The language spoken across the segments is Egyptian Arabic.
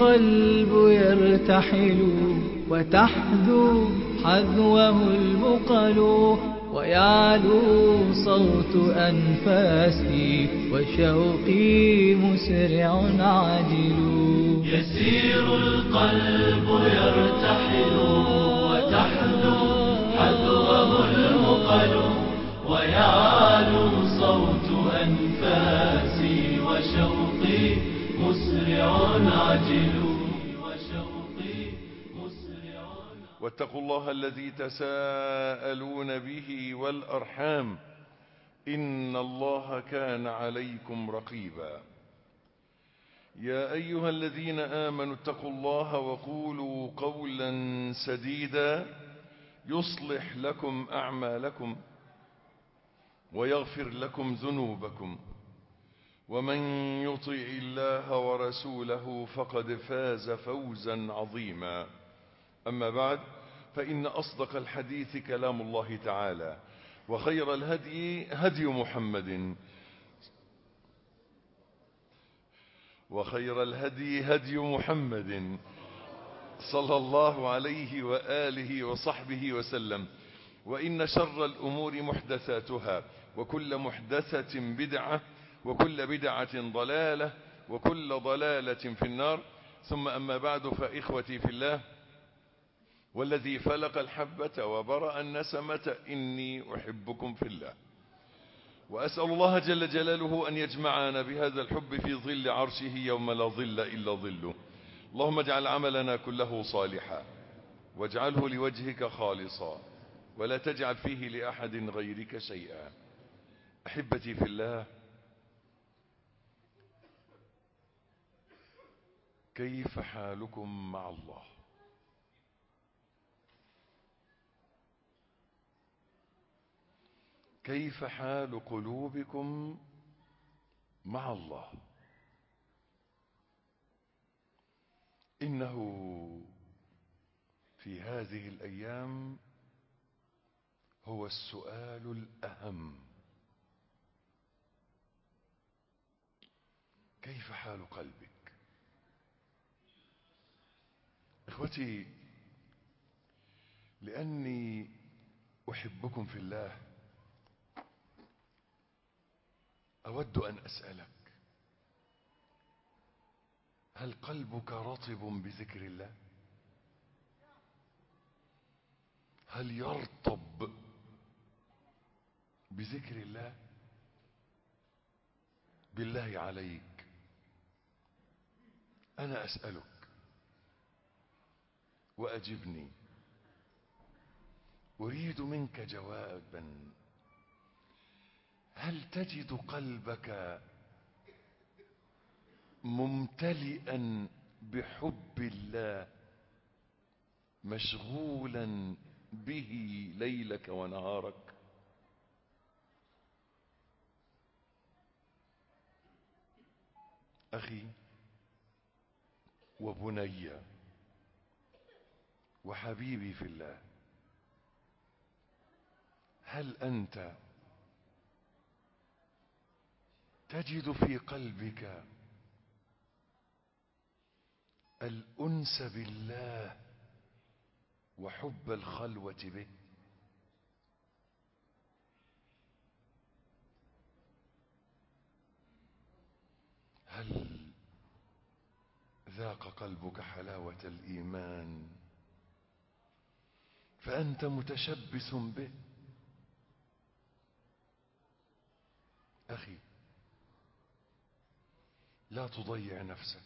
القلب يرتحل وتحذو حذوه البقل ويعلو صوت أنفاسي وشوقي مسرع عاجل يسير القلب يرتحل وتحذو حذوه المقل ويعلو صوت أنفاسي وشوقي مسرع عجل وشوقي مسرع واتقوا الله الذي تساءلون به والأرحام إن الله كان عليكم رقيبا يا أيها الذين آمنوا اتقوا الله وقولوا قولا سديدا يصلح لكم أعمالكم ويغفر لكم ذنوبكم ومن يطع الله ورسوله فقد فاز فوزا عظيما أما بعد فإن أصدق الحديث كلام الله تعالى وخير الهدي هدي محمد وخير الهدي هدي محمد صلى الله عليه وآله وصحبه وسلم وإن شر الأمور محدثاتها وكل محدثة بدعة وكل بدعة ضلالة وكل ضلالة في النار ثم أما بعد فإخوتي في الله والذي فلق الحبة وبرأ النسمة إني أحبكم في الله وأسأل الله جل جلاله أن يجمعنا بهذا الحب في ظل عرشه يوم لا ظل إلا ظله اللهم اجعل عملنا كله صالحا واجعله لوجهك خالصا ولا تجعل فيه لأحد غيرك شيئا أحبتي في الله كيف حالكم مع الله كيف حال قلوبكم مع الله إنه في هذه الأيام هو السؤال الأهم كيف حال قلبك إخوتي لأني أحبكم في الله أود أن أسألك هل قلبك رطب بذكر الله هل يرطب بذكر الله بالله عليك أنا أسألك وأجبني أريد منك جوابا هل تجد قلبك ممتلئا بحب الله مشغولا به ليلك ونهارك أخي وبني وحبيبي في الله هل أنت تجد في قلبك الأنس بالله وحب الخلوة به هل ذاق قلبك حلاوة الإيمان فأنت متشبث به أخي لا تضيع نفسك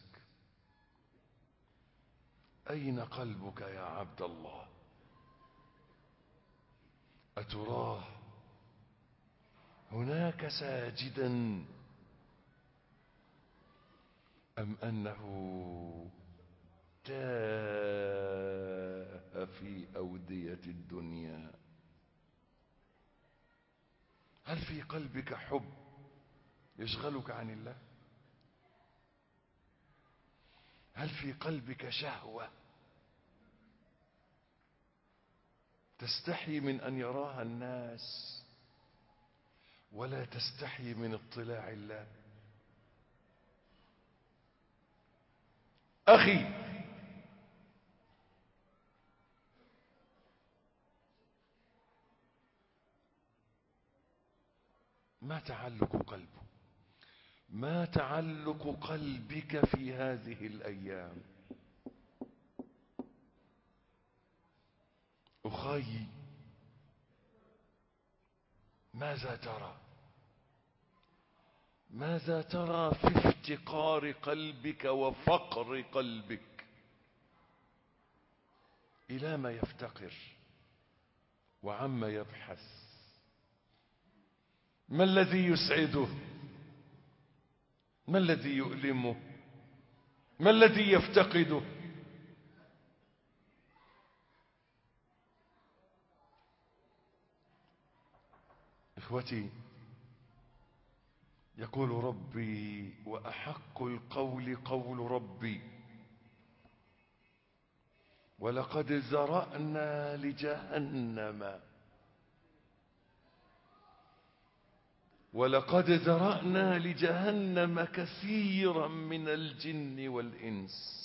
أين قلبك يا عبد الله أتراه هناك ساجدا أم أنه تاه في أودية الدنيا هل في قلبك حب يشغلك عن الله هل في قلبك شهوة تستحي من أن يراها الناس ولا تستحي من اطلاع الله أخي ما تعلق قلبه ما تعلق قلبك في هذه الأيام أخي ماذا ترى ماذا ترى في افتقار قلبك وفقر قلبك إلى ما يفتقر وعما يبحث ما الذي يسعده ما الذي يؤلمه ما الذي يفتقده إخوتي يقول ربي وأحق القول قول ربي ولقد زرأنا لجهنم ولقد ذرأنا لجهنم كثيرا من الجن والإنس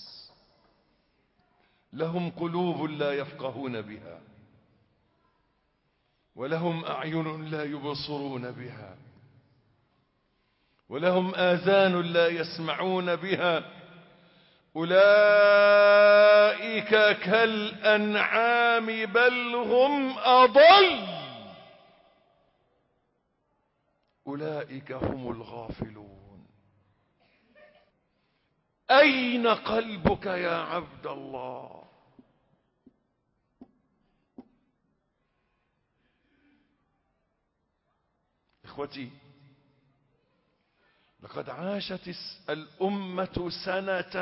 لهم قلوب لا يفقهون بها ولهم أعين لا يبصرون بها ولهم آذان لا يسمعون بها أولئك كالأنعام بل هم أضل أولئك هم الغافلون أين قلبك يا عبد الله إخوتي لقد عاشت الأمة سنة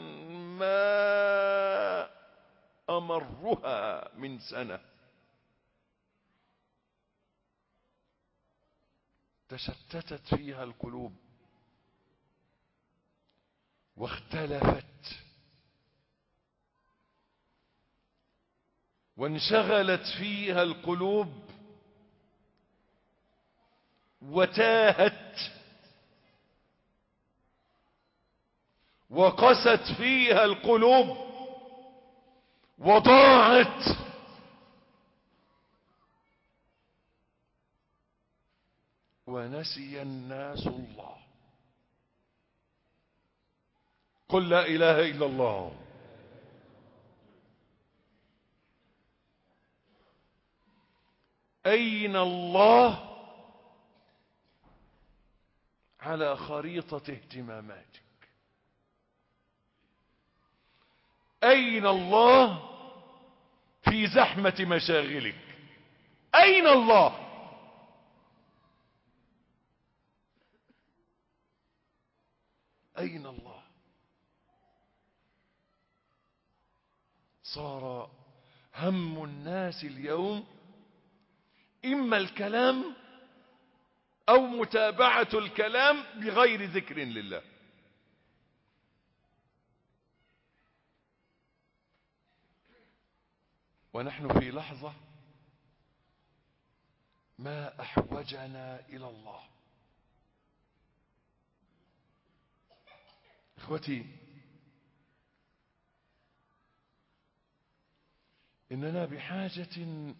ما أمرها من سنة تشتتت فيها القلوب واختلفت وانشغلت فيها القلوب وتاهت وقست فيها القلوب وضاعت ونسي الناس الله قل لا إله إلا الله أين الله على خريطة اهتماماتك أين الله في زحمة مشاغلك أين الله أين الله صار هم الناس اليوم إما الكلام أو متابعة الكلام بغير ذكر لله ونحن في لحظة ما أحوجنا إلى الله إخوتي إننا بحاجة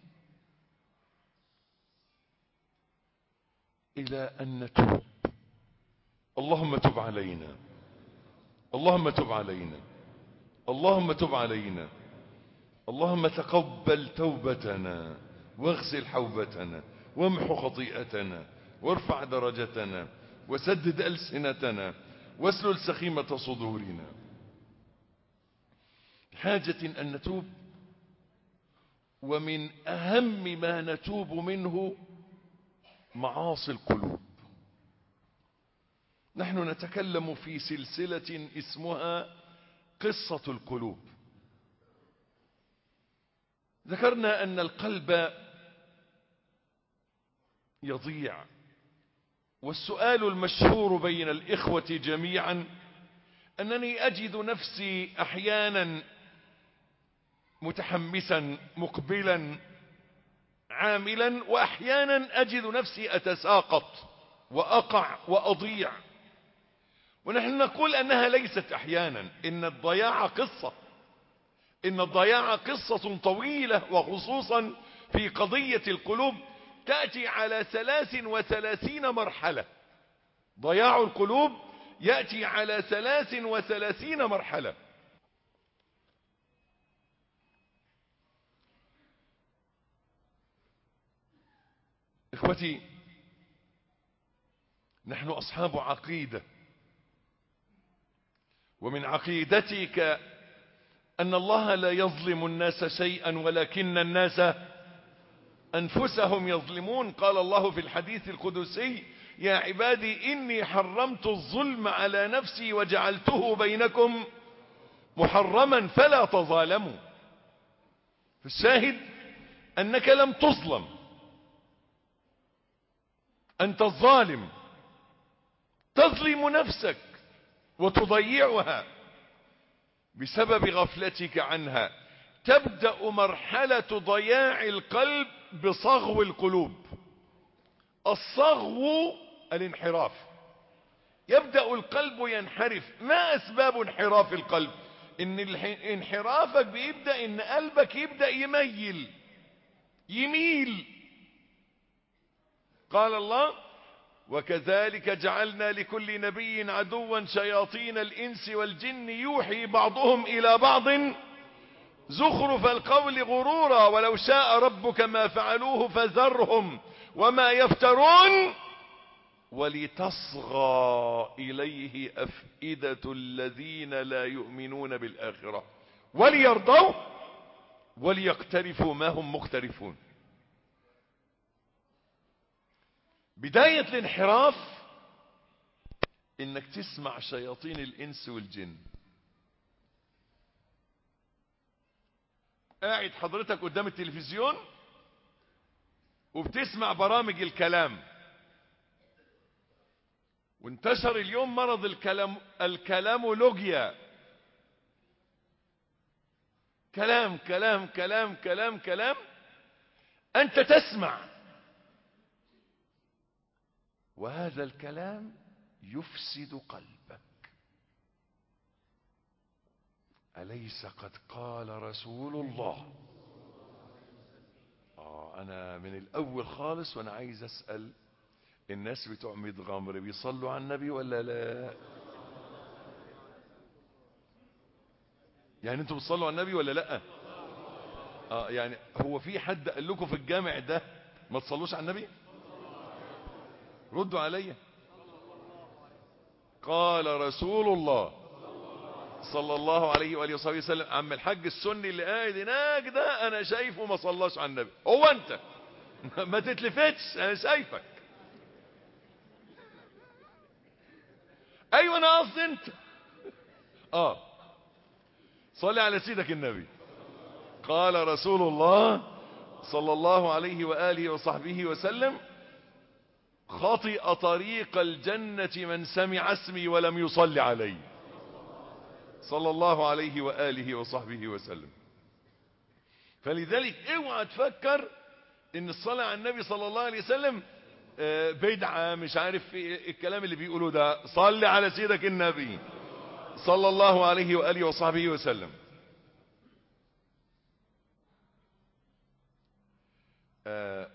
إلى أن نتوب اللهم تب علينا اللهم تب علينا اللهم تب علينا اللهم تقبل توبتنا واغسل حوبتنا وامحو خطيئتنا وارفع درجتنا وسدد ألسنتنا واسلل سخيمة صدورنا حاجة أن نتوب ومن أهم ما نتوب منه معاصي القلوب نحن نتكلم في سلسلة اسمها قصة القلوب ذكرنا أن القلب يضيع والسؤال المشهور بين الإخوة جميعا أنني أجد نفسي أحيانا متحمسا مقبلا عاملا وأحيانا أجد نفسي أتساقط وأقع وأضيع ونحن نقول أنها ليست أحيانا إن الضياع قصة إن الضياع قصة طويلة وخصوصا في قضية القلوب تأتي على ثلاث وثلاثين مرحلة ضياع القلوب يأتي على ثلاث وثلاثين مرحلة إخوتي نحن أصحاب عقيدة ومن عقيدتك أن الله لا يظلم الناس شيئا ولكن الناس أنفسهم يظلمون قال الله في الحديث القدسي يا عبادي إني حرمت الظلم على نفسي وجعلته بينكم محرما فلا تظالموا الشاهد أنك لم تظلم أنت الظالم تظلم نفسك وتضيعها بسبب غفلتك عنها تبدأ مرحلة ضياع القلب بصغو القلوب الصغو الانحراف يبدأ القلب ينحرف ما أسباب انحراف القلب ان انحرافك بيبدأ ان قلبك يبدأ يميل يميل قال الله وكذلك جعلنا لكل نبي عدوا شياطين الإنس والجن يوحي بعضهم إلى بعض زخرف القول غرورا ولو شاء ربك ما فعلوه فذرهم وما يفترون ولتصغى إليه أفئدة الذين لا يؤمنون بالآخرة وليرضوا وليقترفوا ما هم مقترفون بداية الانحراف انك تسمع شياطين الانس والجن قاعد حضرتك قدام التلفزيون وبتسمع برامج الكلام وانتشر اليوم مرض الكلام الكلامولوجيا كلام كلام كلام كلام كلام انت تسمع وهذا الكلام يفسد قلبك أليس قد قال رسول الله آه أنا من الأول خالص وأنا عايز أسأل الناس بتوع ميت غمر بيصلوا على النبي ولا لا يعني انتوا بتصلوا على النبي ولا لا اه يعني هو في حد قال لكم في الجامع ده ما تصلوش على النبي ردوا علي قال رسول الله صلى الله عليه وآله وصحبه وسلم عم الحاج السني اللي قاعد هناك ده انا شايفه ما صلاش على النبي هو انت ما تتلفتش انا شايفك ايوه انا قصدي انت اه صلي على سيدك النبي قال رسول الله صلى الله عليه وآله وصحبه وسلم خطئ طريق الجنة من سمع اسمي ولم يصلي علي صلى الله عليه وآله وصحبه وسلم فلذلك اوعى تفكر ان الصلاة على النبي صلى الله عليه وسلم بدعة مش عارف في الكلام اللي بيقولوا ده صلي على سيدك النبي صلى الله عليه وآله وصحبه وسلم آه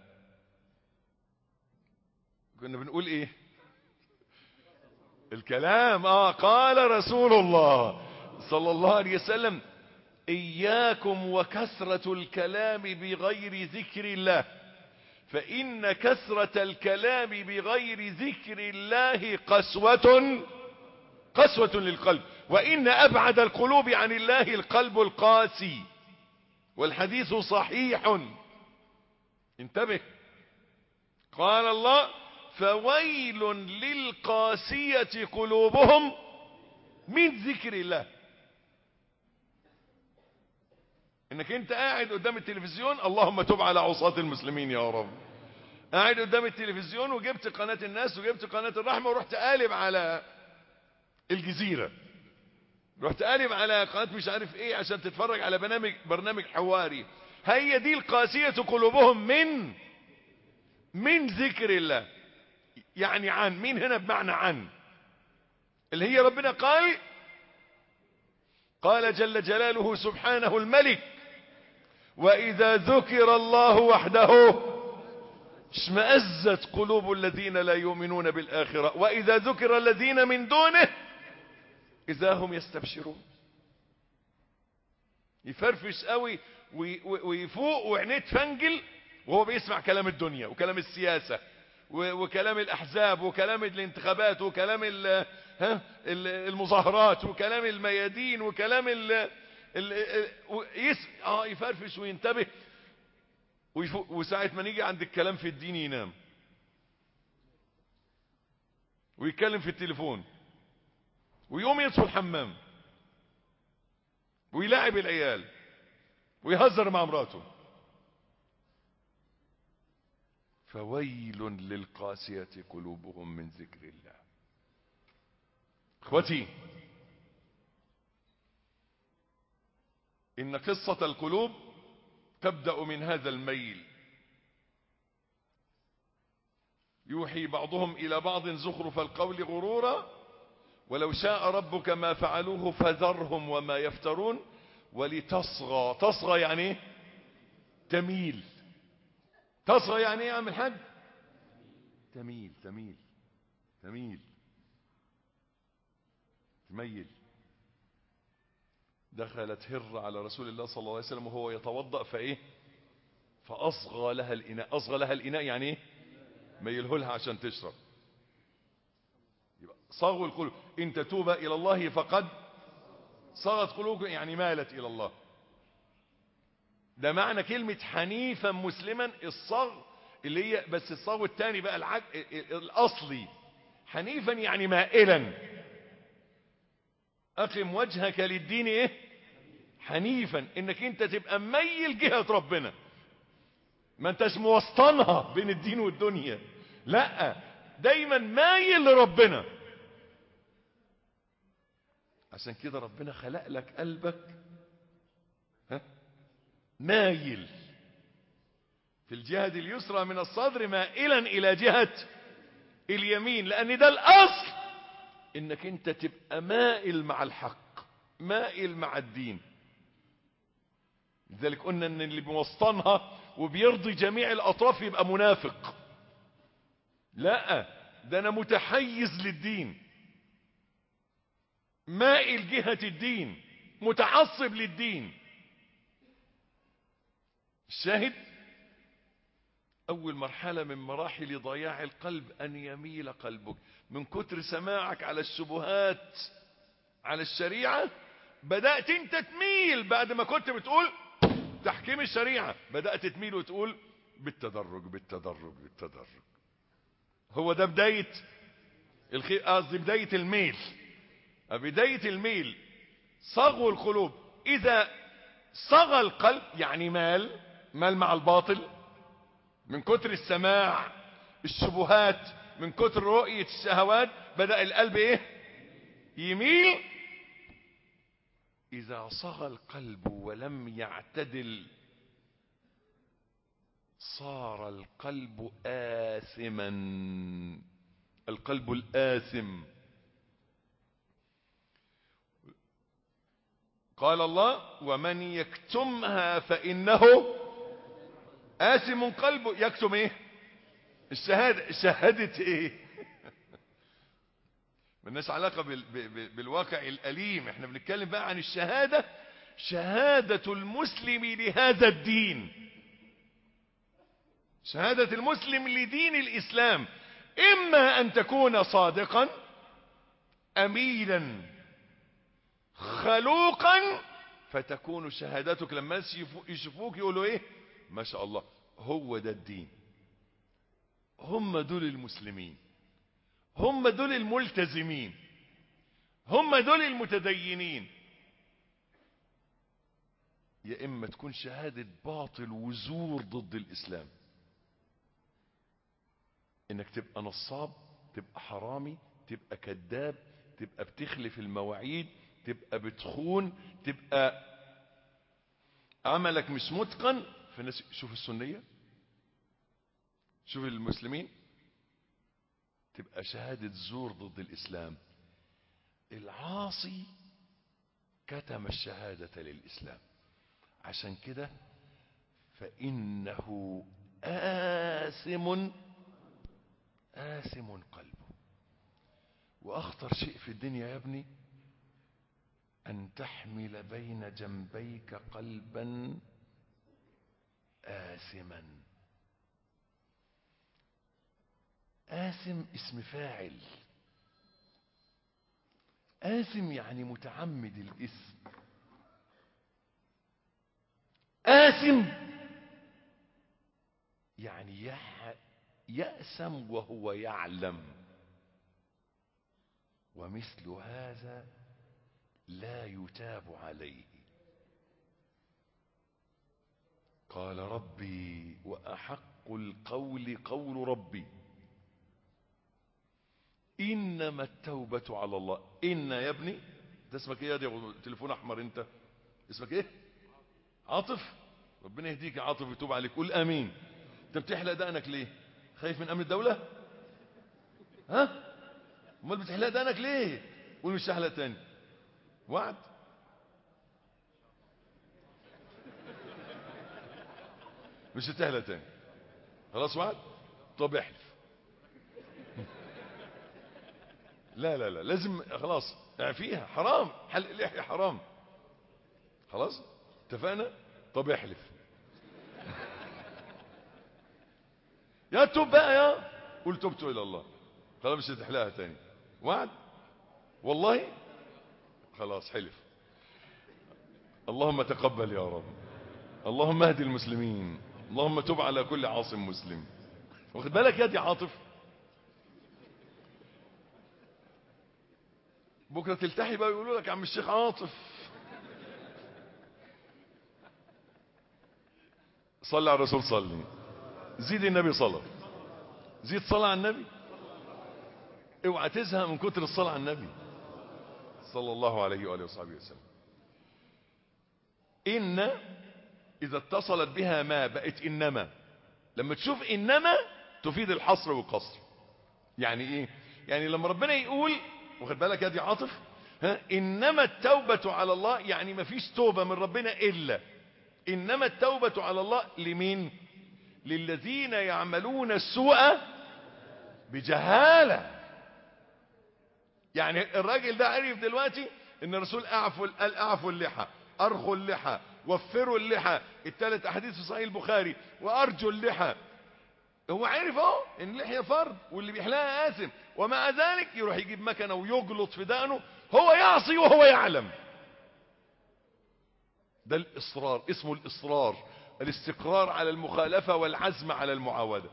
كنا بنقول ايه الكلام اه قال رسول الله صلى الله عليه وسلم اياكم وكثرة الكلام بغير ذكر الله فان كثرة الكلام بغير ذكر الله قسوة قسوة للقلب وان ابعد القلوب عن الله القلب القاسي والحديث صحيح انتبه قال الله فويل للقاسية قلوبهم من ذكر الله انك انت قاعد قدام التلفزيون اللهم تب على عصاة المسلمين يا رب قاعد قدام التلفزيون وجبت قناة الناس وجبت قناة الرحمة ورحت قالب على الجزيرة رحت قالب على قناة مش عارف ايه عشان تتفرج على برنامج برنامج حواري هي دي القاسية قلوبهم من من ذكر الله يعني عن مين هنا بمعنى عن اللي هي ربنا قال قال جل جلاله سبحانه الملك وإذا ذكر الله وحده اشمأزت قلوب الذين لا يؤمنون بالآخرة وإذا ذكر الذين من دونه إذا هم يستبشرون يفرفش قوي ويفوق وعينيه تفنجل وهو بيسمع كلام الدنيا وكلام السياسة وكلام الأحزاب وكلام الانتخابات وكلام ها المظاهرات وكلام الميادين وكلام ال ال يس اه يفرفش وينتبه ويفوق وساعة ما نيجي عند الكلام في الدين ينام ويتكلم في التليفون ويقوم يدخل الحمام ويلاعب العيال ويهزر مع مراته فويل للقاسية قلوبهم من ذكر الله اخوتي ان قصة القلوب تبدأ من هذا الميل يوحي بعضهم الى بعض زخرف القول غرورا ولو شاء ربك ما فعلوه فذرهم وما يفترون ولتصغى تصغى يعني ايه تميل تصغى يعني ايه يا عم الحاج تميل تميل تميل تميل دخلت هر على رسول الله صلى الله عليه وسلم وهو يتوضأ فايه فاصغى لها الاناء اصغى لها الاناء يعني ايه ميله لها عشان تشرب يبقى صغوا القلوب ان تتوبا الى الله فقد صغت قلوبكم يعني مالت الى الله ده معنى كلمة حنيفا مسلما الصغ اللي هي بس الصغ الثاني بقى العج... الاصلي حنيفا يعني مائلا اقم وجهك للدين ايه حنيفا انك انت تبقى ميل جهة ربنا ما انتش موسطنها بين الدين والدنيا لا دايما مايل لربنا عشان كده ربنا خلق لك قلبك ها مايل في الجهة اليسرى من الصدر مائلا الى جهة اليمين لان ده الاصل انك انت تبقى مائل مع الحق مائل مع الدين لذلك قلنا ان اللي بيوسطنها وبيرضي جميع الاطراف يبقى منافق لا ده انا متحيز للدين مائل جهة الدين متعصب للدين الشاهد اول مرحلة من مراحل ضياع القلب ان يميل قلبك من كتر سماعك على الشبهات على الشريعة بدأت انت تميل بعد ما كنت بتقول تحكيم الشريعة بدأت تميل وتقول بالتدرج بالتدرج بالتدرج هو ده بداية الخير قصدي بداية الميل بداية الميل صغو القلوب إذا صغى القلب يعني مال مال مع الباطل من كتر السماع الشبهات من كتر رؤية الشهوات بدأ القلب ايه يميل إذا صغى القلب ولم يعتدل صار القلب آثما القلب الآثم قال الله ومن يكتمها فإنه آثم قلبه يكتم ايه الشهادة شهادة ايه ملناش علاقة بال... بالواقع الأليم احنا بنتكلم بقى عن الشهادة شهادة المسلم لهذا الدين شهادة المسلم لدين الإسلام إما أن تكون صادقا أمينا خلوقا فتكون شهادتك لما يشوفوك يقولوا ايه ما شاء الله هو ده الدين هم دول المسلمين هم دول الملتزمين هم دول المتدينين يا اما تكون شهادة باطل وزور ضد الاسلام انك تبقى نصاب تبقى حرامي تبقى كذاب تبقى بتخلف المواعيد تبقى بتخون تبقى عملك مش متقن فالناس شوف السنية شوف المسلمين تبقى شهادة زور ضد الإسلام العاصي كتم الشهادة للإسلام عشان كده فإنه آثم آثم قلبه وأخطر شيء في الدنيا يا ابني أن تحمل بين جنبيك قلبا آثما آثم اسم فاعل آثم يعني متعمد الاسم آثم يعني يح... يأسم وهو يعلم ومثل هذا لا يتاب عليه قال ربي وأحق القول قول ربي إنما التوبة على الله إن يا ابني ده اسمك ايه يا دي أبو تليفون أحمر انت اسمك ايه عاطف ربنا يهديك يا عاطف ويتوب عليك قول امين انت بتحلق دقنك ليه خايف من امن الدولة ها امال بتحلق دقنك ليه قول مش هحلق تاني وعد مش هتحلق تاني خلاص وعد طب احلف لا لا لا لازم خلاص اعفيها حرام حلق اللحية حرام خلاص اتفقنا طب احلف يا توب بقى يا قول تبت الى الله خلاص مش هتحلقها تاني وعد والله خلاص حلف اللهم تقبل يا رب اللهم اهدي المسلمين اللهم تب على كل عاصم مسلم واخد بالك يا دي عاطف بكره تلتحي بقى يقولوا لك يا عم الشيخ عاطف صلي على الرسول صلي زيد النبي صلى زيد صلاة على النبي اوعى تزهق من كتر الصلاة على النبي صلى الله عليه وآله وصحبه وسلم إن إذا اتصلت بها ما بقت إنما لما تشوف إنما تفيد الحصر والقصر يعني إيه يعني لما ربنا يقول واخد بالك يا دي عاطف ها إنما التوبة على الله يعني ما فيش توبة من ربنا إلا إنما التوبة على الله لمين للذين يعملون السوء بجهالة يعني الراجل ده عرف دلوقتي ان الرسول اعفوا قال اعفوا اللحى ارخوا اللحى وفروا اللحى الثلاث احاديث في صحيح البخاري وارجوا اللحى هو عارف اهو ان اللحيه فرض واللي بيحلقها آثم ومع ذلك يروح يجيب مكنه ويجلط في دقنه هو يعصي وهو يعلم ده الاصرار اسمه الاصرار الاستقرار على المخالفه والعزم على المعاوده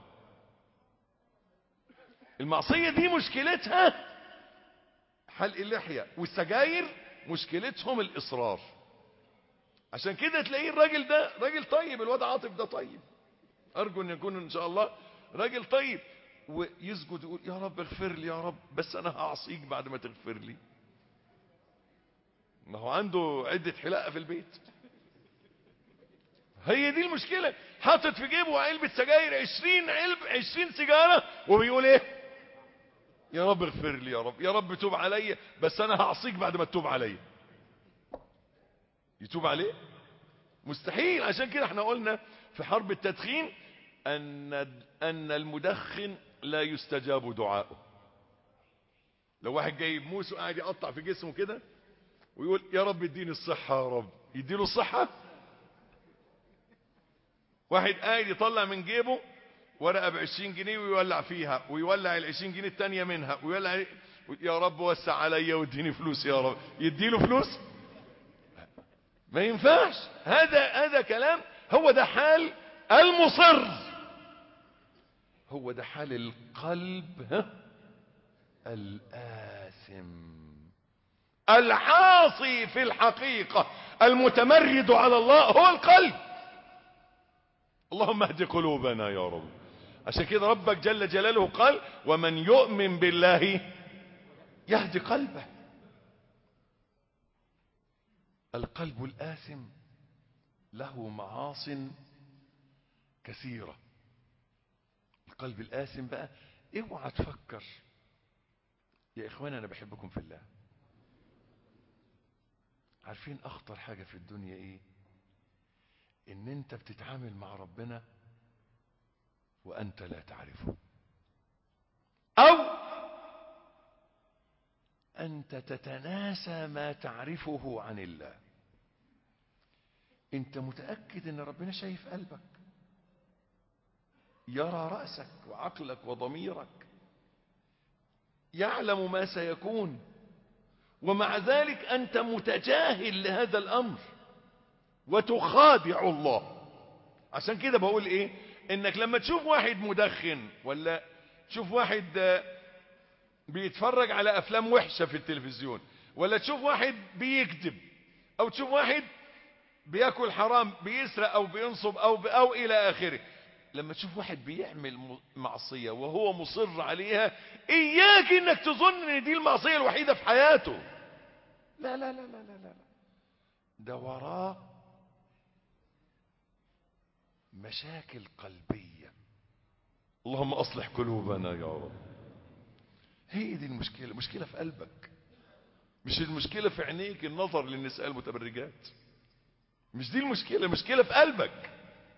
المعصيه دي مشكلتها حلق اللحيه والسجاير مشكلتهم الاصرار عشان كده تلاقيه الراجل ده راجل طيب الواد عاطف ده طيب ارجو ان يكون ان شاء الله راجل طيب ويسجد يقول يا رب اغفر لي يا رب بس انا هعصيك بعد ما تغفر لي ما هو عنده عدة حلاقة في البيت هي دي المشكلة حاطط في جيبه علبة سجاير عشرين علب عشرين سيجارة وبيقول ايه يا رب اغفر لي يا رب يا رب توب عليا بس انا هعصيك بعد ما تتوب عليا يتوب عليه مستحيل عشان كده احنا قلنا في حرب التدخين ان ان المدخن لا يستجاب دعاؤه لو واحد جايب موس وقاعد يقطع في جسمه كده ويقول يا رب اديني الصحة يا رب يديله الصحة واحد قاعد يطلع من جيبه ورقة بعشرين جنيه ويولع فيها ويولع العشرين جنيه التانية منها ويولع يا رب وسع عليا واديني فلوس يا رب يديله فلوس ما ينفعش هذا هذا كلام هو ده حال المصر هو ده حال القلب ها الآثم العاصي في الحقيقة المتمرد على الله هو القلب اللهم اهد قلوبنا يا رب عشان كده ربك جل جلاله قال ومن يؤمن بالله يهدي قلبه القلب الآثم له معاص كثيرة القلب الآثم بقى اوعى تفكر يا إخوان أنا بحبكم في الله عارفين اخطر حاجة في الدنيا ايه ان انت بتتعامل مع ربنا وانت لا تعرفه او انت تتناسى ما تعرفه عن الله انت متأكد ان ربنا شايف قلبك يرى رأسك وعقلك وضميرك يعلم ما سيكون ومع ذلك أنت متجاهل لهذا الأمر وتخادع الله عشان كده بقول إيه إنك لما تشوف واحد مدخن ولا تشوف واحد بيتفرج على أفلام وحشة في التلفزيون ولا تشوف واحد بيكذب أو تشوف واحد بياكل حرام بيسرق أو بينصب أو, أو إلى آخره لما تشوف واحد بيعمل معصية وهو مصر عليها إياك إنك تظن إن دي المعصية الوحيدة في حياته لا لا لا لا لا لا ده وراه مشاكل قلبية اللهم أصلح قلوبنا يا رب هي دي المشكلة المشكلة في قلبك مش المشكلة في عينيك النظر للنساء المتبرجات مش دي المشكلة المشكلة في قلبك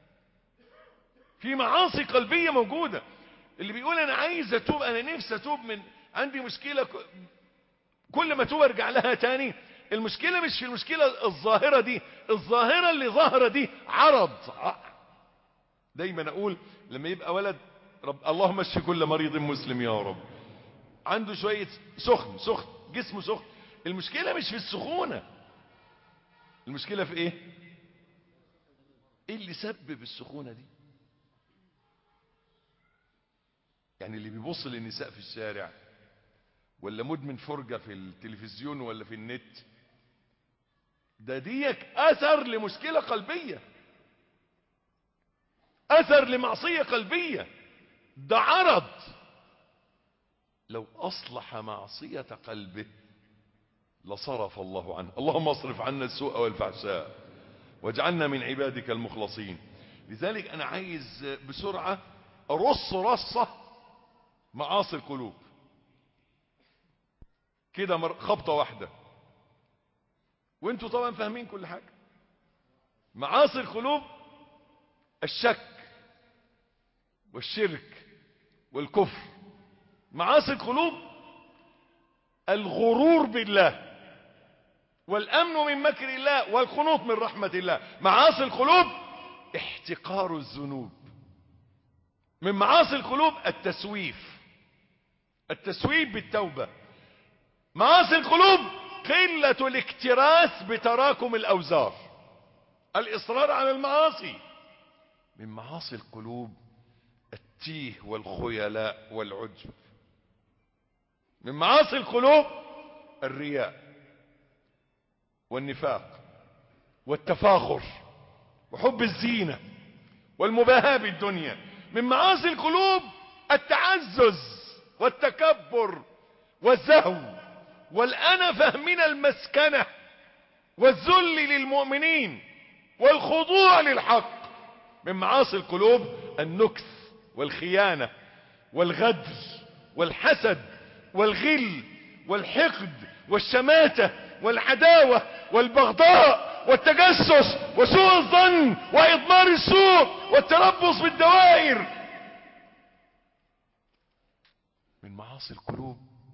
في معاصي قلبية موجودة اللي بيقول انا عايز اتوب انا نفسي اتوب من عندي مشكلة كل ما توب ارجع لها تاني المشكلة مش في المشكلة الظاهرة دي الظاهرة اللي ظاهرة دي عرض دايما اقول لما يبقى ولد رب اللهم اشف كل مريض مسلم يا رب عنده شوية سخن سخن جسمه سخن المشكلة مش في السخونة المشكلة في ايه ايه اللي سبب السخونة دي يعني اللي بيبص للنساء في الشارع ولا مدمن فرجة في التلفزيون ولا في النت ده ديك اثر لمشكلة قلبية اثر لمعصية قلبية ده عرض لو اصلح معصية قلبه لصرف الله عنه اللهم اصرف عنا السوء والفحشاء واجعلنا من عبادك المخلصين لذلك انا عايز بسرعة ارص رصة معاصي القلوب كده خبطة واحدة وانتوا طبعا فاهمين كل حاجة معاصي القلوب الشك والشرك والكفر معاصي القلوب الغرور بالله والامن من مكر الله والقنوط من رحمة الله معاصي القلوب احتقار الذنوب من معاصي القلوب التسويف التسويف بالتوبة معاصي القلوب قلة الاكتراث بتراكم الأوزار الإصرار على المعاصي من معاصي القلوب التيه والخيلاء والعجب من معاصي القلوب الرياء والنفاق والتفاخر وحب الزينة والمباهاة بالدنيا من معاصي القلوب التعزز والتكبر والزهو والأنفة من المسكنة والذل للمؤمنين والخضوع للحق من معاصي القلوب النكث والخيانة والغدر والحسد والغل والحقد والشماتة والعداوة والبغضاء والتجسس وسوء الظن وإضمار السوء والتربص بالدوائر من معاصي القلوب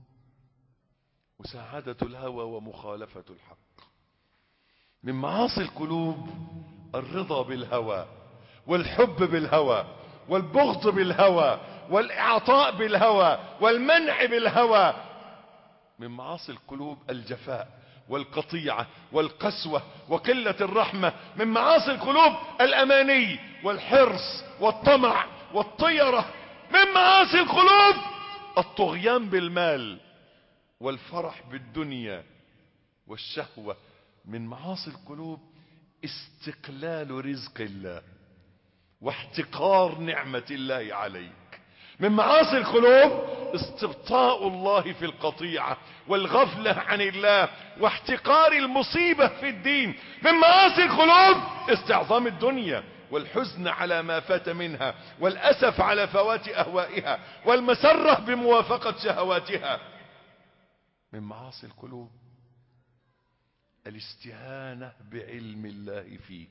مساعدة الهوى ومخالفة الحق من معاصي القلوب الرضا بالهوى والحب بالهوى والبغض بالهوى والإعطاء بالهوى والمنع بالهوى من معاصي القلوب الجفاء والقطيعة والقسوة وقلة الرحمة من معاصي القلوب الأماني والحرص والطمع والطيرة من معاصي القلوب الطغيان بالمال والفرح بالدنيا والشهوة من معاصي القلوب استقلال رزق الله واحتقار نعمة الله عليك من معاصي القلوب استبطاء الله في القطيعة والغفلة عن الله واحتقار المصيبة في الدين من معاصي القلوب استعظام الدنيا والحزن على ما فات منها والأسف على فوات أهوائها والمسرة بموافقة شهواتها من معاصي القلوب الاستهانة بعلم الله فيك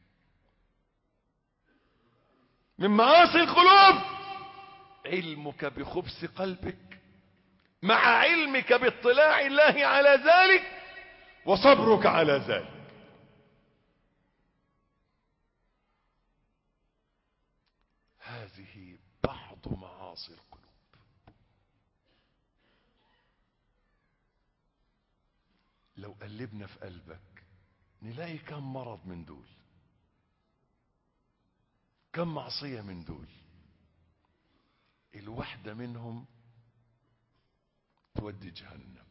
من معاصي القلوب علمك بخبث قلبك مع علمك باطلاع الله على ذلك وصبرك على ذلك هذه بعض معاصي القلوب لو قلبنا في قلبك نلاقي كم مرض من دول كم معصية من دول الواحدة منهم تودي جهنم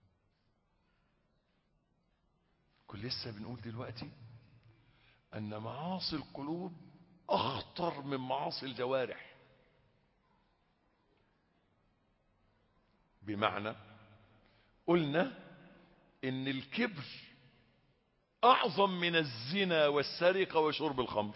كل لسه بنقول دلوقتي ان معاصي القلوب اخطر من معاصي الجوارح بمعنى قلنا ان الكبر اعظم من الزنا والسرقة وشرب الخمر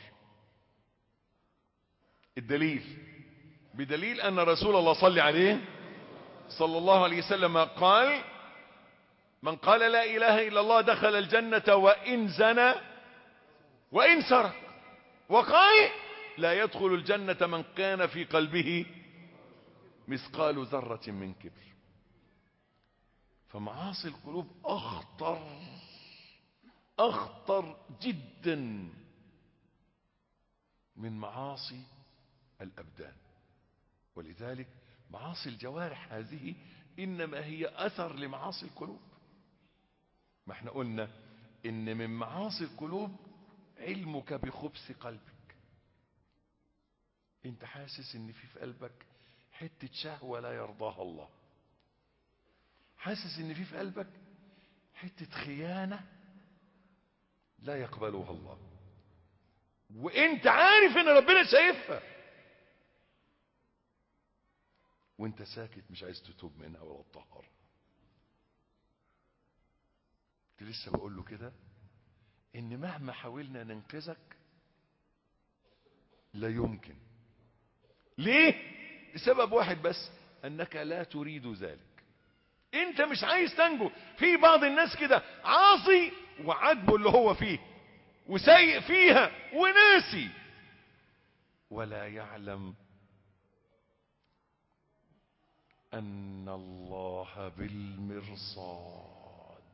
الدليل بدليل ان رسول الله صلى عليه صلى الله عليه وسلم قال من قال لا اله الا الله دخل الجنة وان زنى وان سرق وقال لا يدخل الجنة من كان في قلبه مثقال ذرة من كبر فمعاصي القلوب اخطر اخطر جدا من معاصي الابدان ولذلك معاصي الجوارح هذه انما هي اثر لمعاصي القلوب ما احنا قلنا ان من معاصي القلوب علمك بخبث قلبك انت حاسس ان في في قلبك حتة شهوة لا يرضاها الله حاسس ان في في قلبك حتة خيانة لا يقبلها الله وانت عارف ان ربنا شايفها وانت ساكت مش عايز تتوب منها ولا تطهرها كنت لسه بقول له كده ان مهما حاولنا ننقذك لا يمكن ليه لسبب واحد بس انك لا تريد ذلك انت مش عايز تنجو في بعض الناس كده عاصي وعاجبه اللي هو فيه وسيء فيها وناسي ولا يعلم ان الله بالمرصاد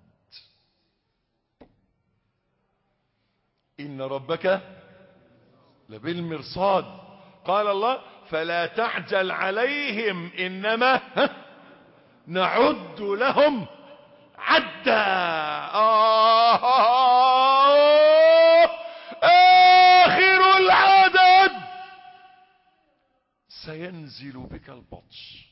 ان ربك لبالمرصاد قال الله فلا تعجل عليهم انما ها نعد لهم عدا آه آخر العدد سينزل بك البطش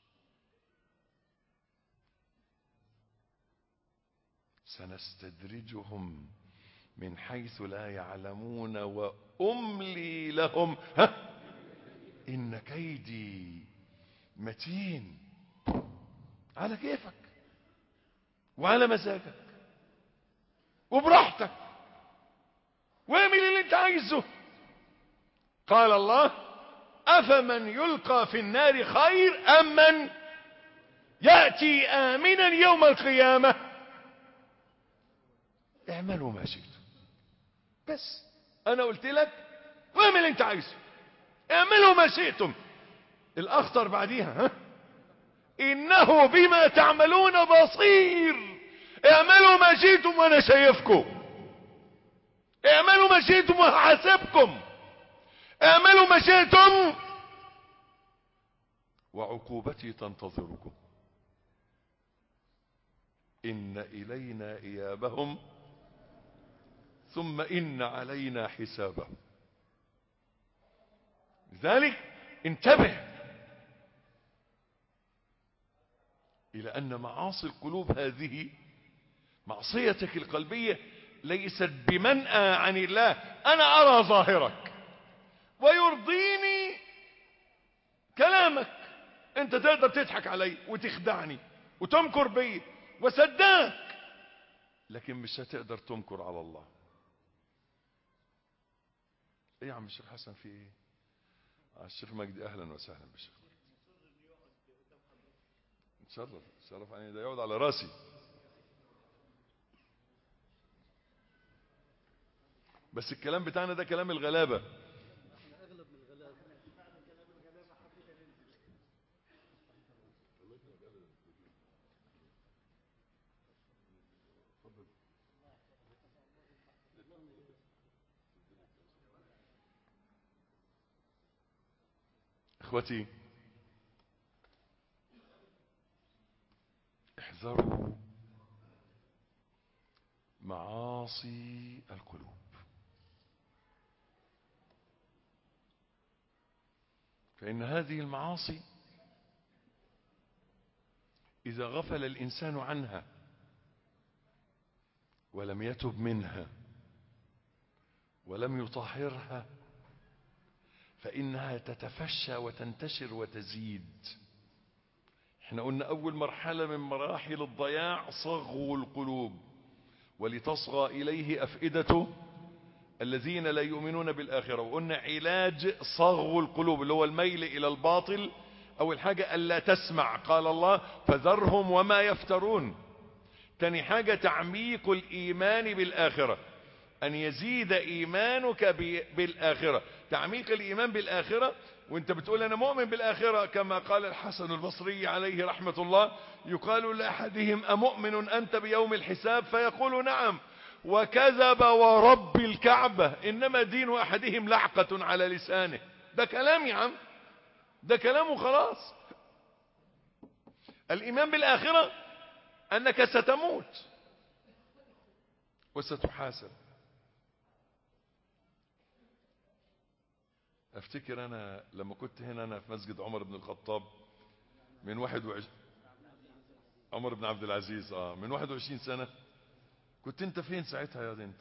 سنستدرجهم من حيث لا يعلمون وأملي لهم ها إن كيدي متين على كيفك وعلى مزاجك وبراحتك واعمل اللي انت عايزه قال الله افمن يلقى في النار خير ام من ياتي امنا يوم القيامه اعملوا ما شئتم بس انا قلت لك واعمل اللي انت عايزه اعملوا ما شئتم الاخطر بعديها ها انه بما تعملون بصير اعملوا ما شئتم وانا شايفكم اعملوا ما شئتم وهحاسبكم اعملوا ما شئتم وعقوبتي تنتظركم ان الينا ايابهم ثم ان علينا حسابهم لذلك انتبه الى ان معاصي القلوب هذه معصيتك القلبية ليست بمنأى عن الله انا ارى ظاهرك ويرضيني كلامك انت تقدر تضحك علي وتخدعني وتمكر بي وصدقك لكن مش هتقدر تمكر على الله ايه يا عم الشيخ حسن في ايه الشيخ مجدي اهلا وسهلا بالشيخ تشرف تشرف علينا ده يقعد على راسي بس الكلام بتاعنا ده كلام الغلابة اخوتي احذروا معاصي القلوب فإن هذه المعاصي إذا غفل الإنسان عنها ولم يتب منها ولم يطهرها فإنها تتفشى وتنتشر وتزيد احنا قلنا أول مرحلة من مراحل الضياع صغو القلوب ولتصغى إليه أفئدة الذين لا يؤمنون بالآخرة وقلنا علاج صغو القلوب اللي هو الميل إلى الباطل أول حاجة ألا تسمع قال الله فذرهم وما يفترون تاني حاجة تعميق الإيمان بالآخرة أن يزيد إيمانك بالآخرة تعميق الإيمان بالآخرة وانت بتقول أنا مؤمن بالآخرة كما قال الحسن البصري عليه رحمة الله يقال لأحدهم أمؤمن أنت بيوم الحساب فيقول نعم وكذب ورب الكعبة إنما دين أحدهم لعقة على لسانه ده كلام يا عم ده كلامه خلاص الإيمان بالآخرة أنك ستموت وستحاسب افتكر انا لما كنت هنا انا في مسجد عمر بن الخطاب من واحد وعش... عمر بن عبد العزيز اه من 21 سنة كنت انت فين ساعتها يا انت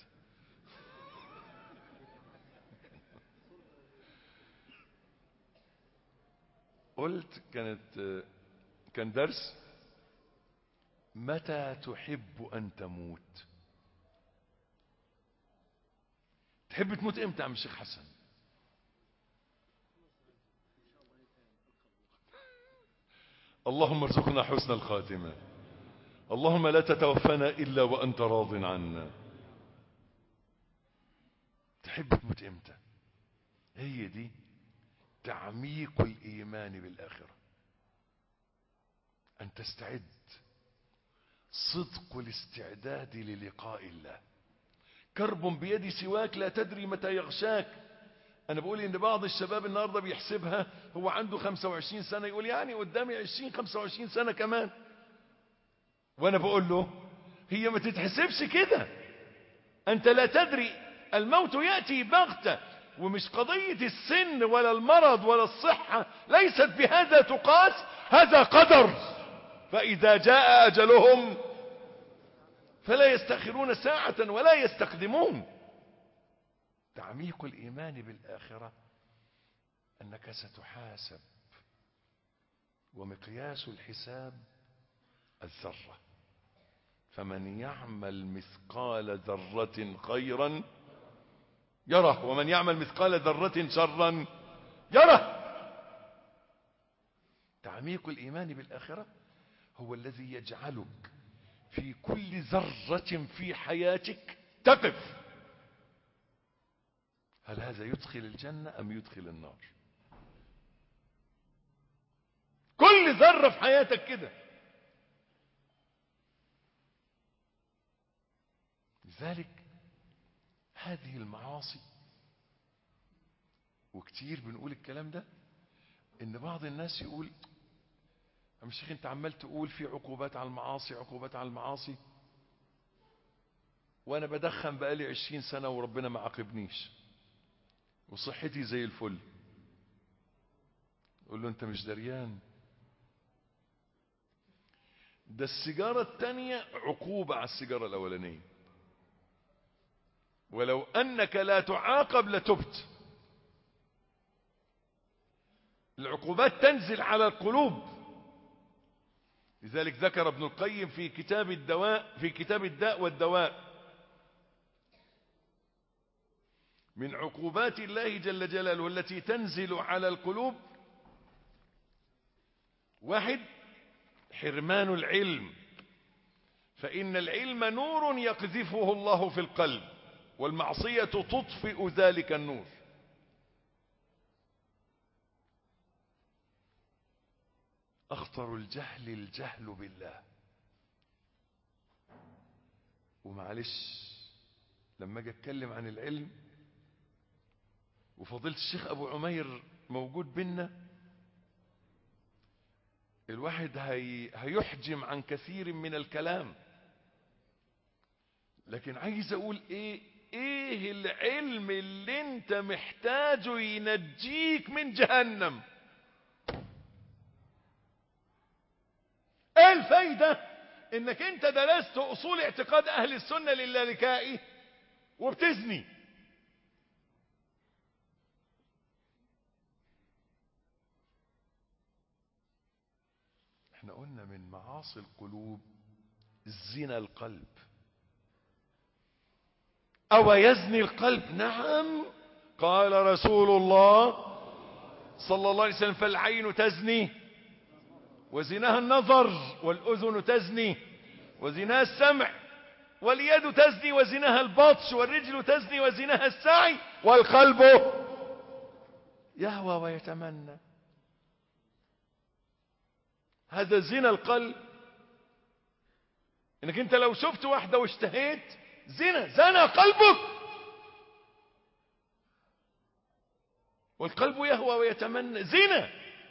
قلت كانت كان درس متى تحب ان تموت تحب تموت امتى يا عم الشيخ حسن اللهم ارزقنا حسن الخاتمة اللهم لا تتوفنا إلا وأنت راض عنا تحب تموت امتى هي دي تعميق الإيمان بالآخرة أن تستعد صدق الاستعداد للقاء الله كرب بيد سواك لا تدري متى يغشاك انا بقول ان بعض الشباب النهارده بيحسبها هو عنده 25 سنه يقول يعني قدامي 20 25 سنه كمان وانا بقول له هي ما تتحسبش كده انت لا تدري الموت ياتي بغته ومش قضيه السن ولا المرض ولا الصحه ليست بهذا تقاس هذا قدر فاذا جاء اجلهم فلا يستأخرون ساعة ولا يستقدمون تعميق الإيمان بالآخرة أنك ستحاسب ومقياس الحساب الذرة فمن يعمل مثقال ذرة خيرا يره ومن يعمل مثقال ذرة شرا يره تعميق الإيمان بالآخرة هو الذي يجعلك في كل ذرة في حياتك تقف هل هذا يدخل الجنة أم يدخل النار كل ذرة في حياتك كده لذلك هذه المعاصي وكتير بنقول الكلام ده ان بعض الناس يقول يا شيخ انت عمال تقول في عقوبات على المعاصي عقوبات على المعاصي وانا بدخن بقالي عشرين سنة وربنا ما عاقبنيش وصحتي زي الفل قول له انت مش دريان ده السيجارة التانية عقوبة على السيجارة الاولانية ولو انك لا تعاقب لتبت العقوبات تنزل على القلوب لذلك ذكر ابن القيم في كتاب الدواء في كتاب الداء والدواء من عقوبات الله جل جلاله التي تنزل على القلوب واحد حرمان العلم فإن العلم نور يقذفه الله في القلب والمعصية تطفئ ذلك النور أخطر الجهل الجهل بالله ومعلش لما اجي اتكلم عن العلم وفضيله الشيخ ابو عمير موجود بينا الواحد هي هيحجم عن كثير من الكلام لكن عايز اقول ايه ايه العلم اللي انت محتاجه ينجيك من جهنم ايه الفايدة انك انت درست اصول اعتقاد اهل السنة للالكائي وبتزني احنا قلنا من معاصي القلوب زنا القلب او يزني القلب نعم قال رسول الله صلى الله عليه وسلم فالعين تزني وزناها النظر والأذن تزني وزناها السمع واليد تزني وزناها البطش والرجل تزني وزناها السعي والقلب يهوى ويتمنى هذا زنا القلب انك انت لو شفت واحدة واشتهيت زنا زنى قلبك والقلب يهوى ويتمنى زنا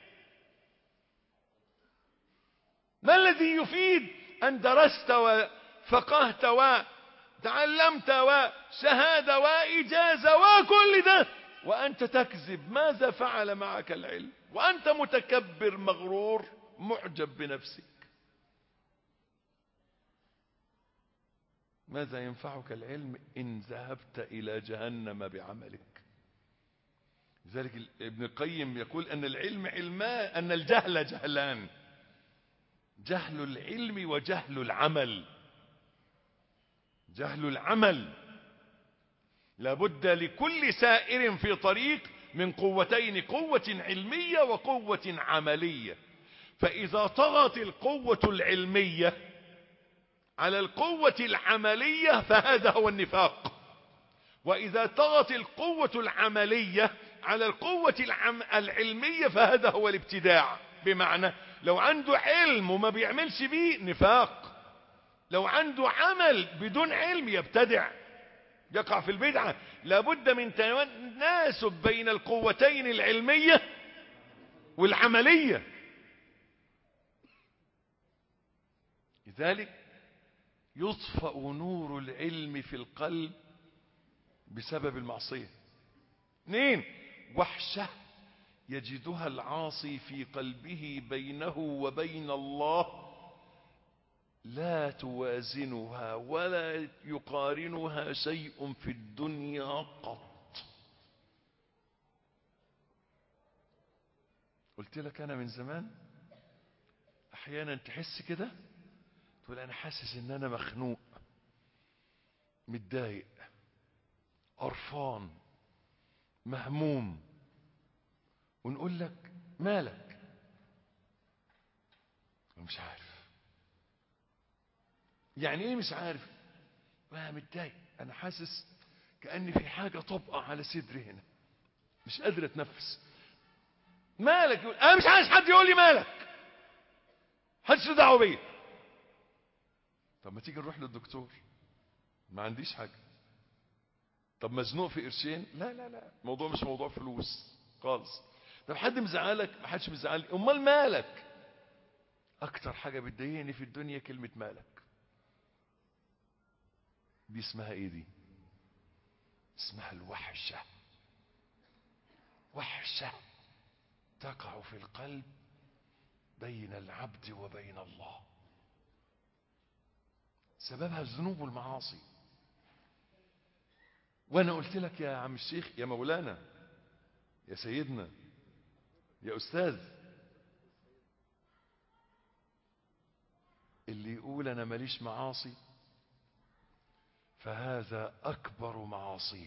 ما الذي يفيد أن درست وفقهت وتعلمت وشهادة وإجازة وكل ده وأنت تكذب ماذا فعل معك العلم وأنت متكبر مغرور معجب بنفسك ماذا ينفعك العلم إن ذهبت إلى جهنم بعملك لذلك ابن القيم يقول أن العلم علمان أن الجهل جهلان جهل العلم وجهل العمل جهل العمل لابد لكل سائر في طريق من قوتين قوة علمية وقوة عملية فإذا طغت القوة العلمية على القوة العملية فهذا هو النفاق وإذا طغت القوة العملية على القوة العم العلمية فهذا هو الابتداع بمعنى لو عنده علم وما بيعملش بيه نفاق لو عنده عمل بدون علم يبتدع يقع في البدعة لابد من تناسب بين القوتين العلمية والعملية لذلك يطفأ نور العلم في القلب بسبب المعصية اثنين وحشة يجدها العاصي في قلبه بينه وبين الله لا توازنها ولا يقارنها شيء في الدنيا قط قلت لك انا من زمان احيانا تحس كده تقول انا حاسس ان انا مخنوق متضايق قرفان مهموم ونقول لك مالك مش عارف يعني ايه مش عارف انا متضايق انا حاسس كأن في حاجة طبقة على صدري هنا مش قادر اتنفس مالك يقول انا مش عايز حد يقول لي مالك محدش له دعوه بيا طب ما تيجي نروح للدكتور ما عنديش حاجه طب مزنوق في قرشين لا لا لا الموضوع مش موضوع فلوس خالص طب حد مزعلك ما حدش مزعلني امال مالك اكتر حاجه بتضايقني في الدنيا كلمه مالك دي اسمها ايه دي اسمها الوحشه وحشه تقع في القلب بين العبد وبين الله سببها الذنوب والمعاصي وانا قلت لك يا عم الشيخ يا مولانا يا سيدنا يا استاذ اللي يقول انا ماليش معاصي فهذا اكبر معاصيه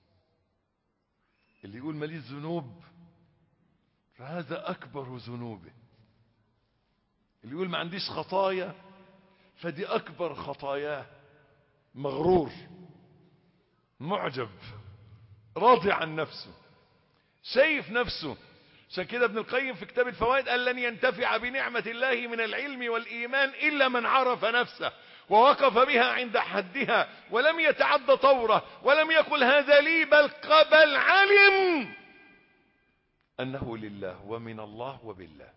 اللي يقول ماليش ذنوب فهذا اكبر ذنوبه اللي يقول ما عنديش خطايا فدي اكبر خطاياه مغرور معجب راضي عن نفسه شايف نفسه عشان كده ابن القيم في كتاب الفوائد قال لن ينتفع بنعمة الله من العلم والإيمان إلا من عرف نفسه ووقف بها عند حدها ولم يتعد طوره ولم يقل هذا لي بل قبل علم أنه لله ومن الله وبالله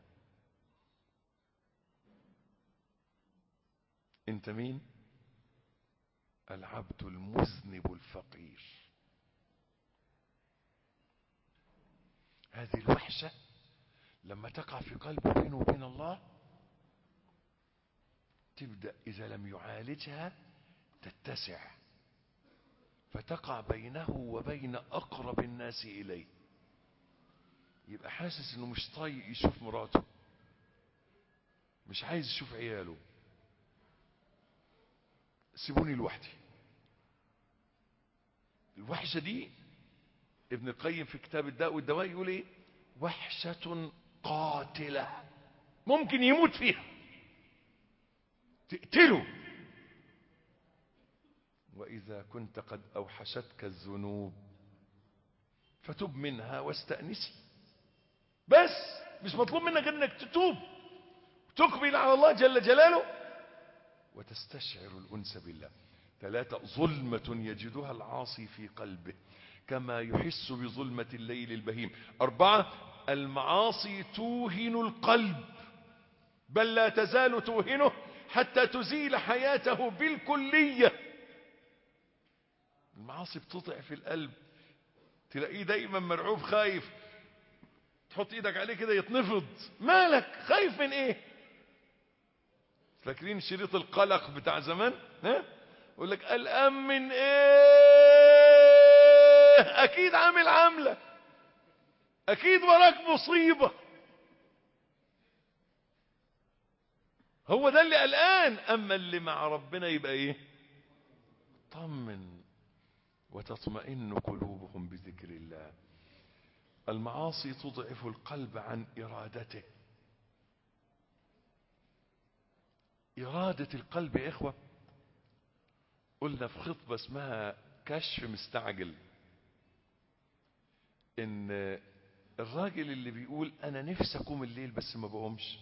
انت مين العبد المذنب الفقير هذه الوحشة لما تقع في قلبه بينه وبين الله تبدأ إذا لم يعالجها تتسع فتقع بينه وبين أقرب الناس إليه يبقى حاسس انه مش طايق يشوف مراته مش عايز يشوف عياله سيبوني لوحدي الوحشة دي ابن القيم في كتاب الداء والدواء يقول ايه وحشة قاتلة ممكن يموت فيها تقتله وإذا كنت قد أوحشتك الذنوب فتب منها واستأنسي بس مش مطلوب منك انك تتوب تقبل على الله جل جلاله وتستشعر الأنس بالله ثلاثة ظلمة يجدها العاصي في قلبه كما يحس بظلمة الليل البهيم أربعة المعاصي توهن القلب بل لا تزال توهنه حتى تزيل حياته بالكلية المعاصي بتضعف القلب تلاقيه دايما مرعوب خايف تحط ايدك عليه كده يتنفض مالك خايف من ايه فاكرين شريط القلق بتاع زمان ها يقول لك قلقان من ايه اكيد عامل عامله اكيد وراك مصيبه هو ده اللي قلقان اما اللي مع ربنا يبقى ايه طمن وتطمئن قلوبهم بذكر الله المعاصي تضعف القلب عن ارادته إرادة القلب يا إخوة قلنا في خطبة اسمها كشف مستعجل إن الراجل اللي بيقول أنا نفسي أقوم الليل بس ما بقومش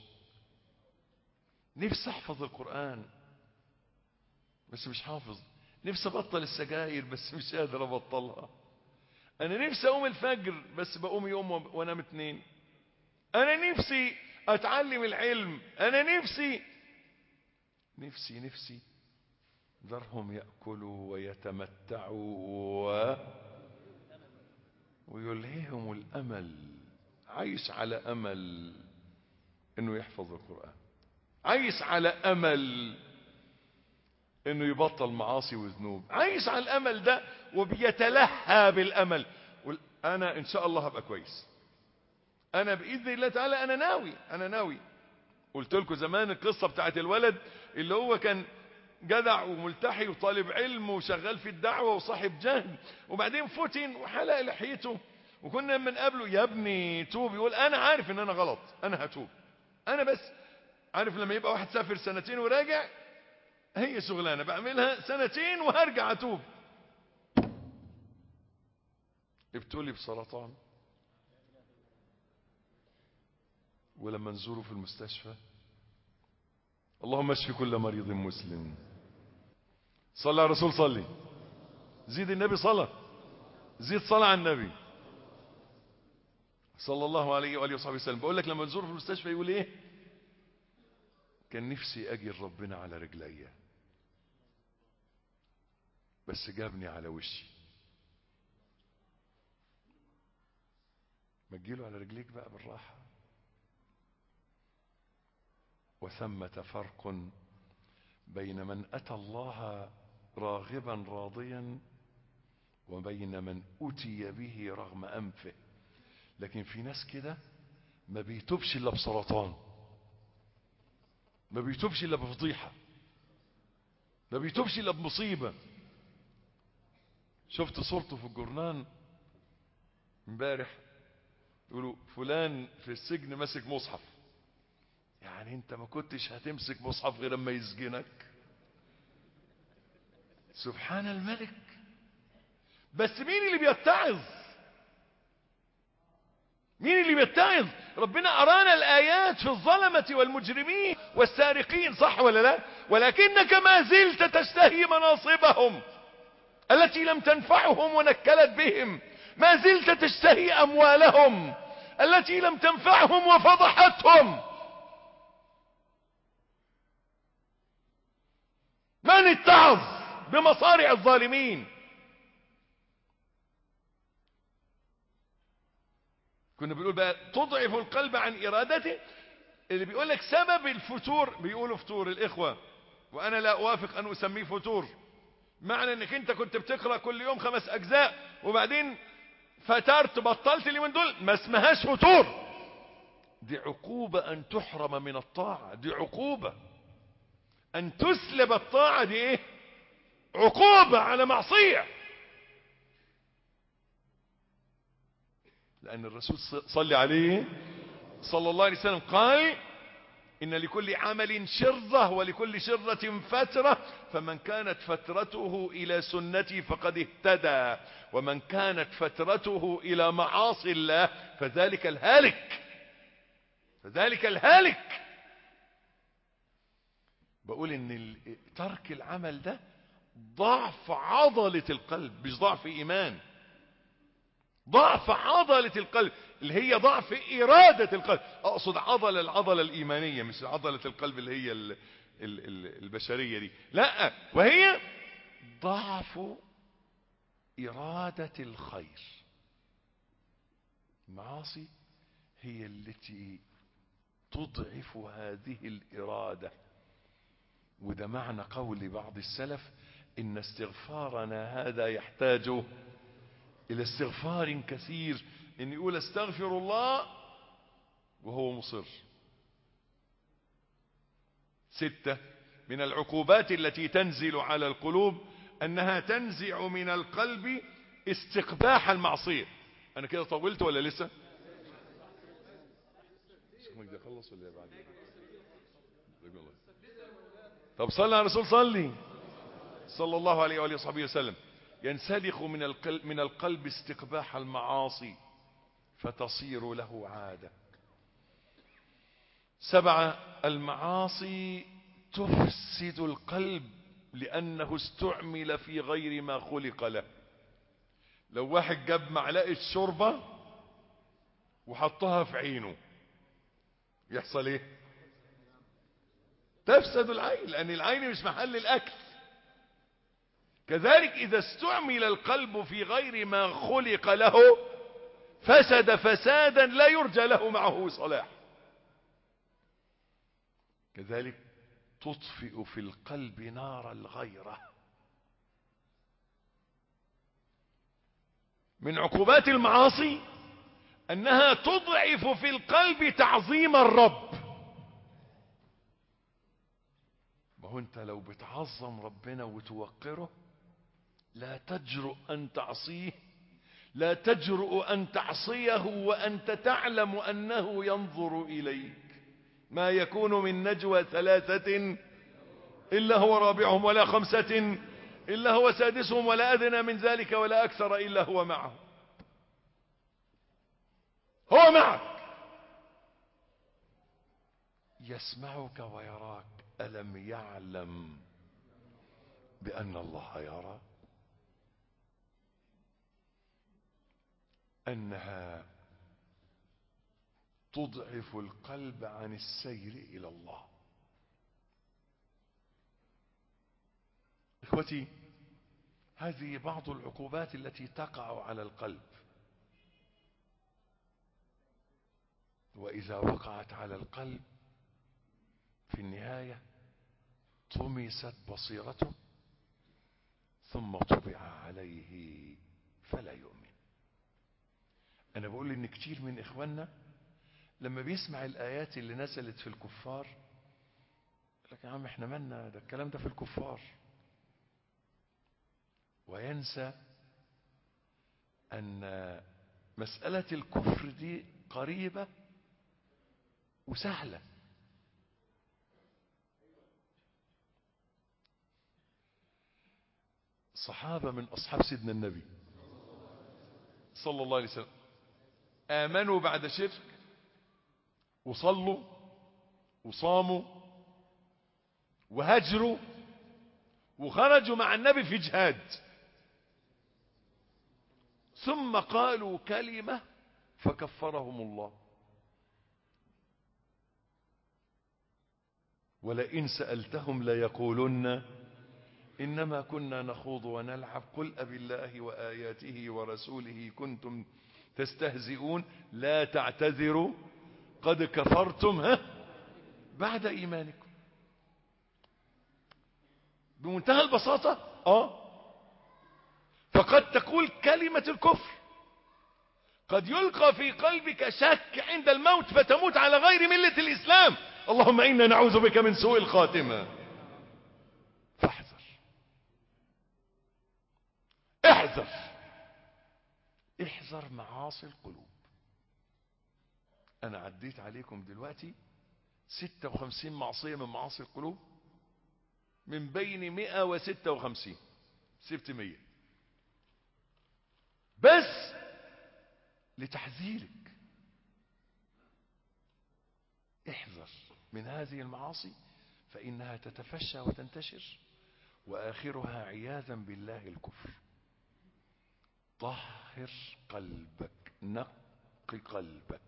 نفسي أحفظ القرآن بس مش حافظ نفسي أبطل السجاير بس مش قادر أبطلها أنا نفسي أقوم الفجر بس بقوم يوم وأنام اتنين أنا نفسي أتعلم العلم أنا نفسي نفسي نفسي ذرهم يأكلوا ويتمتعوا و... ويلهيهم الأمل عايش على أمل إنه يحفظ القرآن عايش على أمل إنه يبطل معاصي وذنوب عايش على الأمل ده وبيتلهى بالأمل أنا إن شاء الله هبقى كويس أنا بإذن الله تعالى أنا ناوي أنا ناوي قلت لكم زمان القصة بتاعت الولد اللي هو كان جدع وملتحي وطالب علم وشغال في الدعوة وصاحب جهل وبعدين فتن وحلق لحيته وكنا من قبله يا ابني توب يقول انا عارف ان انا غلط انا هتوب انا بس عارف لما يبقى واحد سافر سنتين وراجع هي شغلانة بعملها سنتين وهرجع اتوب ابتلي بسرطان ولما نزوره في المستشفى اللهم اشف كل مريض مسلم صلى على الرسول صلي زيد النبي صلى زيد صلى على النبي صلى الله عليه وآله وصحبه وسلم بقول لك لما نزوره في المستشفى يقول ايه كان نفسي اجي ربنا على رجليا بس جابني على وشي ما تجيله على رجليك بقى بالراحه وثمة فرق بين من أتى الله راغبا راضيا وبين من أتي به رغم أنفه لكن في ناس كده ما بيتوبش إلا بسرطان ما بيتوبش إلا بفضيحة ما بيتوبش إلا بمصيبة شفت صورته في الجورنان امبارح يقولوا فلان في السجن ماسك مصحف يعني انت ما كنتش هتمسك مصحف غير اما يسجنك سبحان الملك بس مين اللي بيتعظ مين اللي بيتعظ ربنا أرانا الآيات في الظلمة والمجرمين والسارقين صح ولا لا ولكنك ما زلت تشتهي مناصبهم التي لم تنفعهم ونكلت بهم ما زلت تشتهي أموالهم التي لم تنفعهم وفضحتهم من اتعظ بمصارع الظالمين كنا بنقول بقى تضعف القلب عن إرادته اللي بيقول لك سبب الفتور بيقولوا فتور الإخوة وأنا لا أوافق أن أسميه فتور معنى أنك أنت كنت بتقرأ كل يوم خمس أجزاء وبعدين فترت بطلت اللي من دول ما اسمهاش فتور دي عقوبة أن تحرم من الطاعة دي عقوبة أن تسلب الطاعة دي إيه عقوبة على معصية لأن الرسول صلى عليه صلى الله عليه وسلم قال إن لكل عمل شرة ولكل شرة فترة فمن كانت فترته إلى سنتي فقد اهتدى ومن كانت فترته إلى معاصي الله فذلك الهالك فذلك الهالك بقول ان ترك العمل ده ضعف عضلة القلب مش ضعف ايمان ضعف عضلة القلب اللي هي ضعف إرادة القلب أقصد عضلة العضلة الإيمانية مش عضلة القلب اللي هي ال ال ال البشرية دي لا وهي ضعف إرادة الخير المعاصي هي التي تضعف هذه الإرادة وده معنى قول بعض السلف إن استغفارنا هذا يحتاج إلى استغفار كثير إن يقول استغفر الله وهو مصر ستة من العقوبات التي تنزل على القلوب أنها تنزع من القلب استقباح المعصية أنا كده طولت ولا لسه خلص ولا بعد طب صلى على الرسول صلي صلى الله عليه وآله وصحبه وسلم ينسلخ من القلب, من القلب استقباح المعاصي فتصير له عادة سبعة المعاصي تفسد القلب لأنه استعمل في غير ما خلق له لو واحد جاب معلقة شوربة وحطها في عينه يحصل ايه تفسد العين لأن العين مش محل الأكل كذلك إذا استعمل القلب في غير ما خلق له فسد فسادا لا يرجى له معه صلاح كذلك تطفئ في القلب نار الغيرة من عقوبات المعاصي أنها تضعف في القلب تعظيم الرب ما هو أنت لو بتعظم ربنا وتوقره لا تجرؤ أن تعصيه لا تجرؤ أن تعصيه وأنت تعلم أنه ينظر إليك ما يكون من نجوى ثلاثة إلا هو رابعهم ولا خمسة إلا هو سادسهم ولا أدنى من ذلك ولا أكثر إلا هو معه هو معك يسمعك ويراك ألم يعلم بأن الله يرى أنها تضعف القلب عن السير إلى الله إخوتي هذه بعض العقوبات التي تقع على القلب وإذا وقعت على القلب في النهاية طمست بصيرته ثم طبع عليه فلا يؤمن أنا بقول إن كتير من إخواننا لما بيسمع الآيات اللي نزلت في الكفار لك يا عم احنا مالنا ده الكلام ده في الكفار وينسى أن مسألة الكفر دي قريبة وسهلة صحابة من أصحاب سيدنا النبي صلى الله عليه وسلم آمنوا بعد شرك وصلوا وصاموا وهجروا وخرجوا مع النبي في جهاد ثم قالوا كلمة فكفرهم الله ولئن سألتهم ليقولن إنما كنا نخوض ونلعب قل أبي الله وآياته ورسوله كنتم تستهزئون لا تعتذروا قد كفرتم ها بعد إيمانكم بمنتهى البساطة آه فقد تقول كلمة الكفر قد يلقى في قلبك شك عند الموت فتموت على غير ملة الإسلام اللهم إنا نعوذ بك من سوء الخاتمة فاحذر احذر احذر معاصي القلوب انا عديت عليكم دلوقتي 56 معصية من معاصي القلوب من بين 156 سبت 100 بس لتحذيرك احذر من هذه المعاصي فإنها تتفشى وتنتشر وآخرها عياذا بالله الكفر طهر قلبك نق قلبك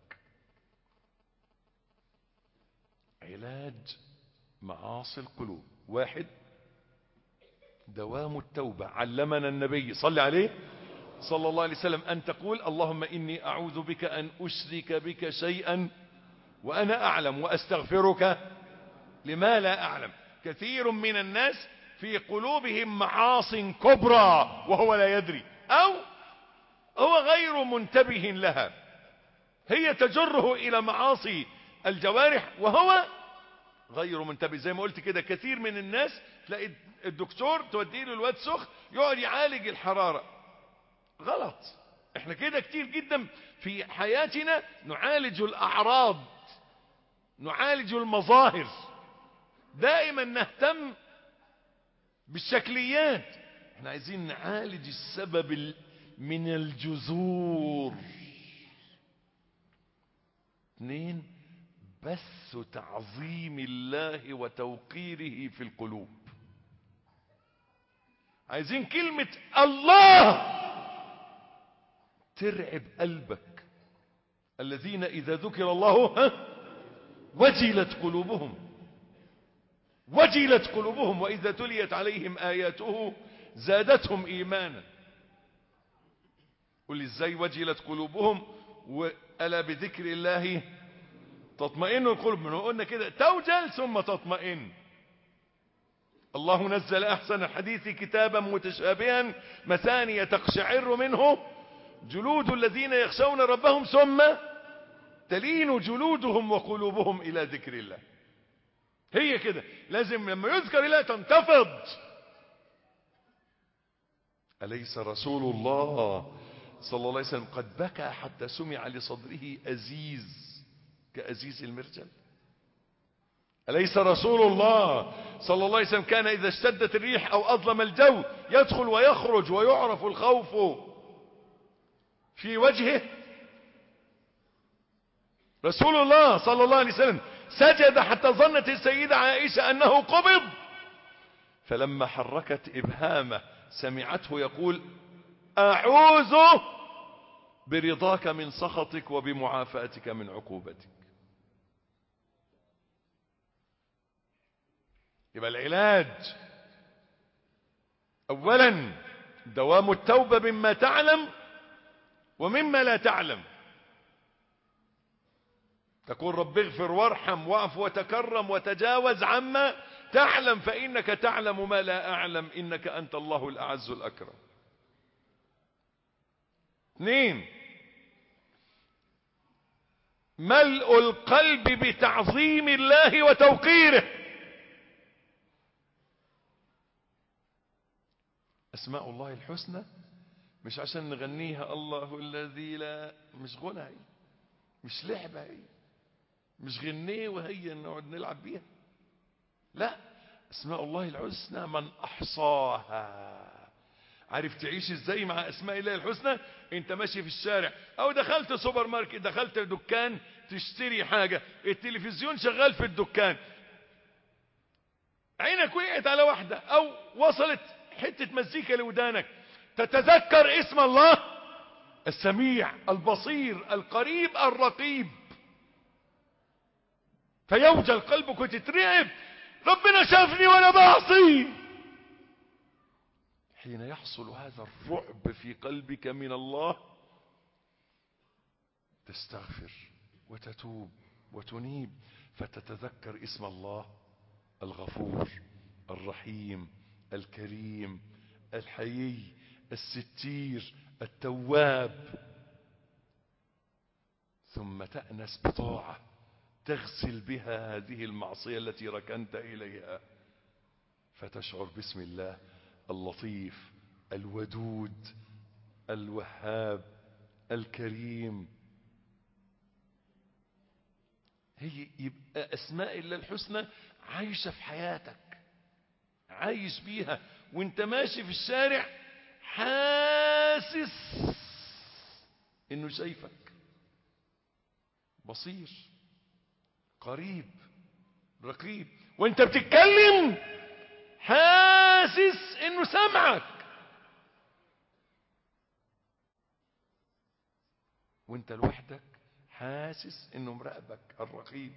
علاج معاصي القلوب واحد دوام التوبة علمنا النبي صلى عليه صلى الله عليه وسلم أن تقول اللهم إني أعوذ بك أن أشرك بك شيئا وأنا أعلم وأستغفرك لما لا أعلم كثير من الناس في قلوبهم معاص كبرى وهو لا يدري أو هو غير منتبه لها هي تجره إلى معاصي الجوارح وهو غير منتبه زي ما قلت كده كثير من الناس تلاقي الدكتور توديه له الواد سخ يقعد يعالج الحرارة غلط احنا كده كتير جدا في حياتنا نعالج الأعراض نعالج المظاهر دائما نهتم بالشكليات احنا عايزين نعالج السبب من الجذور اثنين بث تعظيم الله وتوقيره في القلوب عايزين كلمة الله ترعب قلبك الذين إذا ذكر الله ها وجلت قلوبهم وجلت قلوبهم وإذا تليت عليهم آياته زادتهم إيمانا قل ازاي وجلت قلوبهم وألا بذكر الله تطمئن القلوب من قلنا كده توجل ثم تطمئن الله نزل أحسن الحديث كتابا متشابها مثانية تقشعر منه جلود الذين يخشون ربهم ثم تلين جلودهم وقلوبهم إلى ذكر الله هي كده لازم لما يذكر الله تنتفض أليس رسول الله صلى الله عليه وسلم قد بكى حتى سمع لصدره أزيز كأزيز المرجل أليس رسول الله صلى الله عليه وسلم كان إذا اشتدت الريح أو أظلم الجو يدخل ويخرج ويعرف الخوف في وجهه رسول الله صلى الله عليه وسلم سجد حتى ظنت السيدة عائشة أنه قبض فلما حركت إبهامه سمعته يقول أعوذ برضاك من سخطك وبمعافاتك من عقوبتك يبقى العلاج اولا دوام التوبة مما تعلم ومما لا تعلم تقول رب اغفر وارحم واعف وتكرم وتجاوز عما تعلم فإنك تعلم ما لا أعلم إنك أنت الله الأعز الأكرم اثنين ملء القلب بتعظيم الله وتوقيره أسماء الله الحسنى مش عشان نغنيها الله الذي لا مش غنى هي مش لعبة هي مش غنية وهي نقعد نلعب بيها لا اسماء الله الحسنى من احصاها عارف تعيش ازاي مع اسماء الله الحسنى انت ماشي في الشارع او دخلت سوبر ماركت دخلت دكان تشتري حاجة التلفزيون شغال في الدكان عينك وقعت على واحدة او وصلت حتة مزيكا لودانك تتذكر اسم الله السميع البصير القريب الرقيب فيوجل قلبك وتترعب ربنا شافني وانا بعصي حين يحصل هذا الرعب في قلبك من الله تستغفر وتتوب وتنيب فتتذكر اسم الله الغفور الرحيم الكريم الحيي الستير التواب ثم تأنس بطاعة تغسل بها هذه المعصية التي ركنت إليها فتشعر باسم الله اللطيف الودود الوهاب الكريم هي يبقى أسماء الله الحسنى عايشة في حياتك عايش بيها وانت ماشي في الشارع حاسس انه شايفك بصير قريب رقيب وانت بتتكلم حاسس انه سمعك وانت لوحدك حاسس انه مراقبك الرقيب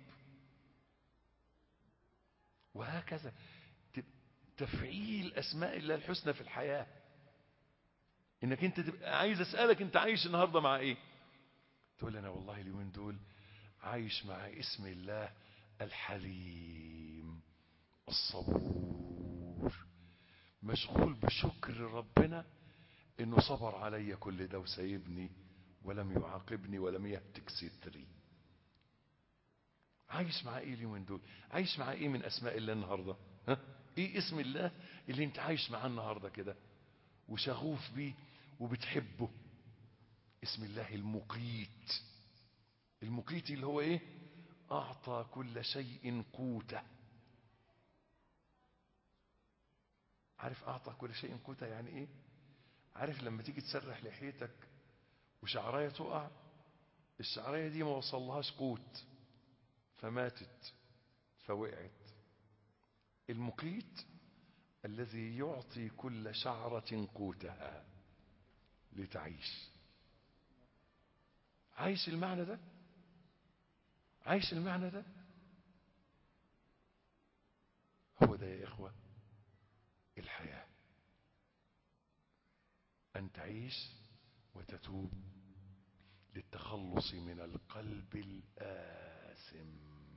وهكذا تفعيل اسماء الله الحسنى في الحياة انك انت تبقى عايز اسألك انت عايش النهاردة مع ايه تقول انا والله اليومين دول عايش مع اسم الله الحليم الصبور مشغول بشكر ربنا انه صبر علي كل ده وسايبني ولم يعاقبني ولم يهتك ستري عايش مع ايه اليومين دول عايش مع ايه من اسماء الله النهارده ها ايه اسم الله اللي انت عايش معاه النهارده كده وشغوف بيه وبتحبه اسم الله المقيت المقيت اللي هو ايه اعطى كل شيء قوته عارف اعطى كل شيء قوته يعني ايه عارف لما تيجي تسرح لحيتك وشعرايه تقع الشعرايه دي ما وصلهاش قوت فماتت فوقعت المقيت الذي يعطي كل شعرة قوتها لتعيش عايش المعنى ده عايش المعنى ده هو ده يا إخوة الحياة أن تعيش وتتوب للتخلص من القلب الآثم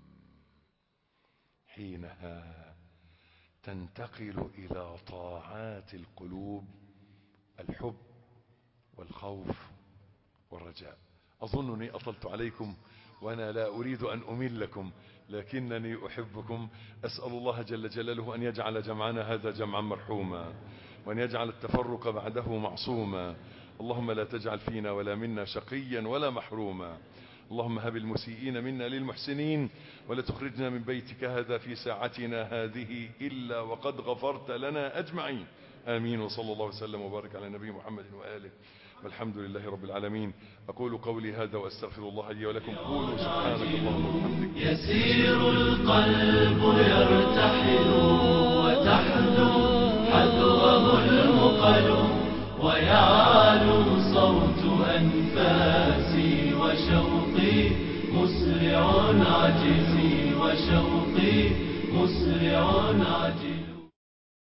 حينها تنتقل إلى طاعات القلوب الحب والخوف والرجاء أظنني أطلت عليكم وأنا لا أريد أن أميل لكم لكنني أحبكم أسأل الله جل جلاله أن يجعل جمعنا هذا جمعا مرحوما وأن يجعل التفرق بعده معصوما اللهم لا تجعل فينا ولا منا شقيا ولا محروما اللهم هب المسيئين منا للمحسنين ولا تخرجنا من بيتك هذا في ساعتنا هذه إلا وقد غفرت لنا أجمعين آمين وصلى الله وسلم وبارك على نبي محمد وآله والحمد لله رب العالمين أقول قولي هذا وأستغفر الله لي ولكم قولوا سبحانك اللهم وبحمدك يسير القلب يرتحل وتحدو حذوه المقل ويعلو صوت أنفاسي وشوقي مسرع عجزي وشوقي مسرع عجزي